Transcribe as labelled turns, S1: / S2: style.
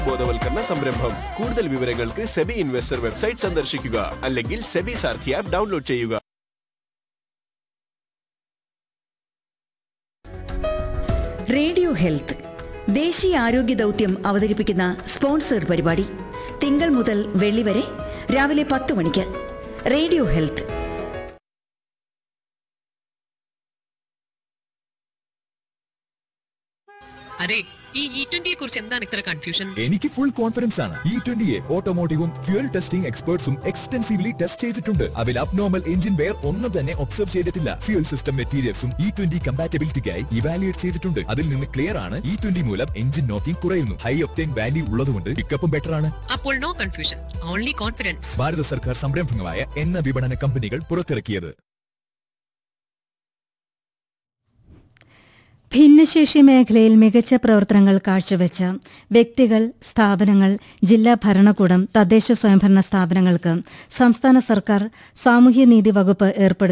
S1: ബോധവൽക്കരണ സംരംഭം കൂടുതൽ വിവരങ്ങൾക്ക് സെബി ഇൻവെസ്റ്റർ വെബ്സൈറ്റ് സന്ദർശിക്കുക അല്ലെങ്കിൽ സെബി സാർഥി ആപ്പ് ഡൗൺലോഡ് ചെയ്യുക
S2: റേഡിയോ ഹെൽത്ത് ദേശീയ ആരോഗ്യ ദൗത്യം അവതരിപ്പിക്കുന്ന സ്പോൺസേഡ് പരിപാടി തിങ്കൾ മുതൽ വെള്ളി വരെ രാവിലെ പത്ത് മണിക്ക് റേഡിയോ ഹെൽത്ത്
S3: അതെ ഈ ഇ ട്വന്റിയെ കുറിച്ച് എന്താണ് ഇത്ര കൺഫ്യൂഷൻ
S4: എനിക്ക് ഫുൾ കോൺഫിഡൻസ് ആണ് ഇ ട്വന്റിയെ ഓട്ടോമോട്ടീവും ഫ്യൂൽ ടെസ്റ്റിംഗ് എക്സ്പേർട്സും എക്സ്റ്റൻസീവ്ലി ടെസ്റ്റ് ചെയ്തിട്ടുണ്ട് അതിൽ അബ്നോർമൽ എഞ്ചിൻ വെയർ ഒന്നും തന്നെ ഒബ്സർവ് ചെയ്തിട്ടില്ല ഫ്യൂൽ സിസ്റ്റം മെറ്റീരിയൽസും ഇ ട്വന്റി കമ്പാറ്റബിലിറ്റിക്കായി ഇവാലുവേറ്റ് ചെയ്തിട്ടുണ്ട് അതിൽ നിന്ന് ക്ലിയർ ആണ് ഇ ട്വന്റി മൂലം എഞ്ചിൻ നോക്കിംഗ് കുറയുന്നു ഹൈ ഒപ്റ്റൈൻ വാല്യൂ ഉള്ളതുകൊണ്ട് പിക്കപ്പും ബെറ്റർ ആണ്
S3: അപ്പോൾ നോ കൺഫ്യൂഷൻ ഓൺലി കോൺഫിഡൻസ്
S4: ഭാരത സർക്കാർ സംരംഭങ്ങളായ എണ്ണ വിപണന കമ്പനികൾ പുറത്തിറക്കിയത്
S5: ഭിന്നശേഷി മേഖലയിൽ മികച്ച പ്രവർത്തനങ്ങൾ കാഴ്ചവെച്ച വ്യക്തികൾ സ്ഥാപനങ്ങൾ ജില്ലാ ഭരണകൂടം തദ്ദേശ സ്വയംഭരണ സ്ഥാപനങ്ങൾക്ക് സംസ്ഥാന സർക്കാർ സാമൂഹ്യനീതി വകുപ്പ് ഏർപ്പെടുത്തി